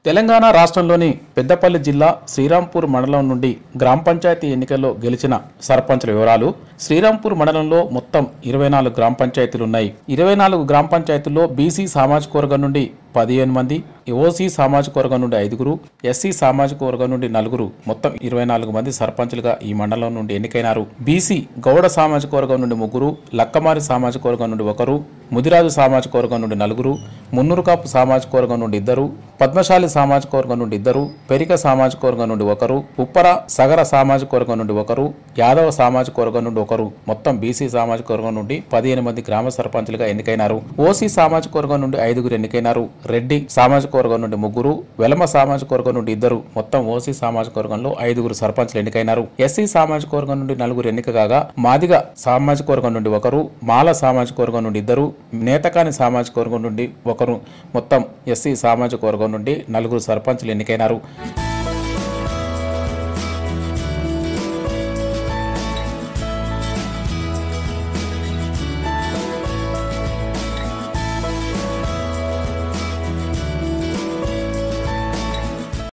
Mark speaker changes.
Speaker 1: తెలంగాణ రాష్ట్రంలోని పెద్దపల్లి జిల్లా శ్రీరాంపూర్ మండలం నుండి గ్రామ పంచాయతీ ఎన్నికల్లో గెలిచిన సర్పంచుల వివరాలు శ్రీరాంపూర్ మండలంలో మొత్తం ఇరవై నాలుగు గ్రామ పంచాయతీలు ఉన్నాయి ఇరవై నాలుగు గ్రామ పంచాయతీల్లో బీసీ సామాజిక వర్గం నుండి పదిహేను మంది ఓసీ సామాజిక వర్గం నుండి ఐదుగురు ఎస్సీ సామాజిక వర్గం నుండి నలుగురు మొత్తం ఇరవై నాలుగు మంది సర్పంచులుగా ఈ మండలం నుండి ఎన్నికైనారు బీసీ గౌడ సామాజిక వర్గం నుండి ముగ్గురు లక్కమారి సామాజిక వర్గం నుండి ఒకరు ముదిరాజు సామాజిక వర్గం నుండి నలుగురు మున్నూరు కాపు సామాజిక వర్గం నుండి ఇద్దరు పద్మశాలి సామాజిక వర్గం నుండి ఇద్దరు పెరిక సామాజిక వర్గం నుండి ఒకరు ఉప్పర సగర సామాజిక వర్గం నుండి ఒకరు యాదవ సామాజిక వర్గం నుండి ఒకరు మొత్తం బీసీ సామాజిక వర్గం నుండి పదిహేను మంది గ్రామ సర్పంచులుగా ఎన్నికైనారు ఓసీ సామాజిక వర్గం నుండి ఐదుగురు ఎన్నికైనారు రెడ్డి సామాజిక వర్గం నుండి ముగ్గురు వెలమ సామాజిక వర్గం నుండి ఇద్దరు మొత్తం ఓసీ సామాజిక వర్గంలో ఐదుగురు సర్పంచులు ఎన్నికైనారు ఎస్సీ సామాజిక వర్గం నుండి నలుగురు ఎన్నిక కాగా మాదిగ సామాజిక వర్గం నుండి ఒకరు మాల సామాజిక వర్గం నుండి ఇద్దరు నేతకాని సామాజిక వర్గం నుండి ఒకరు మొత్తం ఎస్సీ సామాజిక వర్గం నుండి నలుగురు సర్పంచులు ఎన్నికైనారు